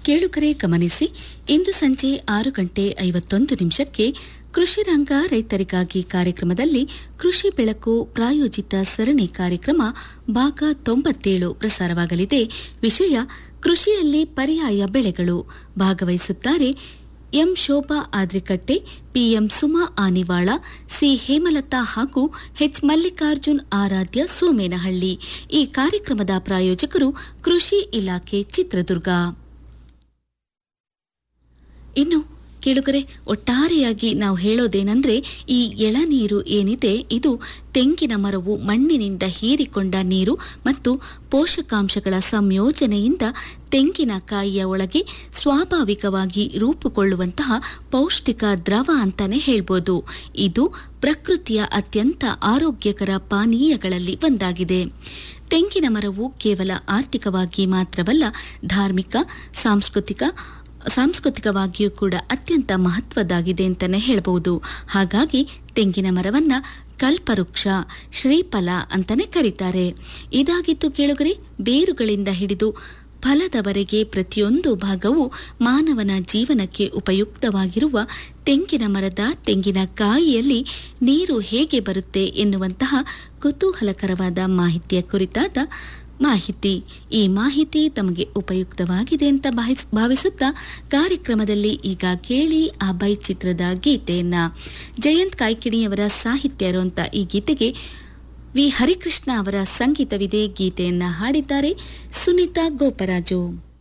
ಕೇಳುಗರೆ ಗಮನಿಸಿ ಇಂದು ಸಂಜೆ ಆರು ಗಂಟೆ ಐವತ್ತೊಂದು ನಿಮಿಷಕ್ಕೆ ಕೃಷಿ ರಂಗ ರೈತರಿಗಾಗಿ ಕಾರ್ಯಕ್ರಮದಲ್ಲಿ ಕೃಷಿ ಬೆಳಕು ಪ್ರಾಯೋಜಿತ ಸರಣಿ ಕಾರ್ಯಕ್ರಮ ಭಾಗ ತೊಂಬತ್ತೇಳು ಪ್ರಸಾರವಾಗಲಿದೆ ವಿಷಯ ಕೃಷಿಯಲ್ಲಿ ಪರ್ಯಾಯ ಬೆಳೆಗಳು ಭಾಗವಹಿಸುತ್ತಾರೆ M Shobha Adrikatte PM Suma Anivala C Hemalatha ಹಾಗೂ ಎಚ್ ಮಲ್ಲಿಕಾರ್ಜುನ್ ಆರಾಧ್ಯ ಸೋಮೇನಹಳ್ಳಿ ಈ ಕಾರ್ಯಕ್ರಮದ ಪ್ರಾಯೋಜಕರು ಕೃಷಿ ಇಲಾಖೆ ಚಿತ್ರದುರ್ಗ ಇನ್ನು ಕೇಳುಗರೆ ಒಟ್ಟಾರೆಯಾಗಿ ನಾವು ಹೇಳೋದೇನೆಂದ್ರೆ ಈ ಎಳನೀರು ಏನಿದೆ ಇದು ತೆಂಗಿನ ಮರವು ಮಣ್ಣಿನಿಂದ ಹೀರಿಕೊಂಡ ನೀರು ಮತ್ತು ಪೋಷಕಾಂಶಗಳ ಸಂಯೋಜನೆಯಿಂದ ತೆಂಗಿನಕಾಯಿಯ ಒಳಗೆ ಸ್ವಾಭಾವಿಕವಾಗಿ ರೂಪುಗೊಳ್ಳುವಂತಹ ಪೌಷ್ಟಿಕ ದ್ರವ ಅಂತಾನೆ ಹೇಳ್ಬೋದು ಇದು ಪ್ರಕೃತಿಯ ಅತ್ಯಂತ ಆರೋಗ್ಯಕರ ಪಾನೀಯಗಳಲ್ಲಿ ಒಂದಾಗಿದೆ ತೆಂಗಿನ ಮರವು ಕೇವಲ ಆರ್ಥಿಕವಾಗಿ ಮಾತ್ರವಲ್ಲ ಧಾರ್ಮಿಕ ಸಾಂಸ್ಕೃತಿಕ ಸಾಂಸ್ಕೃತಿಕವಾಗಿಯೂ ಕೂಡ ಅತ್ಯಂತ ಮಹತ್ವದ್ದಾಗಿದೆ ಅಂತಲೇ ಹೇಳಬಹುದು ಹಾಗಾಗಿ ತೆಂಗಿನ ಮರವನ್ನ ಕಲ್ಪವೃಕ್ಷ ಶ್ರೀಫಲ ಅಂತಾನೆ ಕರೀತಾರೆ ಇದಾಗಿತ್ತು ಕೇಳುಗರೆ ಬೇರುಗಳಿಂದ ಹಿಡಿದು ಫಲದವರೆಗೆ ಪ್ರತಿಯೊಂದು ಭಾಗವು ಮಾನವನ ಜೀವನಕ್ಕೆ ಉಪಯುಕ್ತವಾಗಿರುವ ತೆಂಗಿನ ಮರದ ತೆಂಗಿನಕಾಯಿಯಲ್ಲಿ ನೀರು ಹೇಗೆ ಬರುತ್ತೆ ಎನ್ನುವಂತಹ ಕುತೂಹಲಕರವಾದ ಮಾಹಿತಿಯ ಕುರಿತಾದ ಮಾಹಿತಿ ಈ ಮಾಹಿತಿ ತಮಗೆ ಉಪಯುಕ್ತವಾಗಿದೆ ಅಂತ ಭಾವಿಸ್- ಭಾವಿಸುತ್ತಾ ಕಾರ್ಯಕ್ರಮದಲ್ಲಿ ಈಗ ಕೇಳಿ ಆ ಬೈ ಚಿತ್ರದ ಗೀತೆಯನ್ನ ಜಯಂತ್ ಕಾಯ್ಕಿಣಿಯವರ ಸಾಹಿತ್ಯ ಇರುವಂತ ಈ ಗೀತೆಗೆ ವಿ ಹರಿಕೃಷ್ಣ ಅವರ ಸಂಗೀತವಿದೆ ಗೀತೆಯನ್ನ ಹಾಡಿದ್ದಾರೆ ಸುನೀತಾ ಗೋಪರಾಜು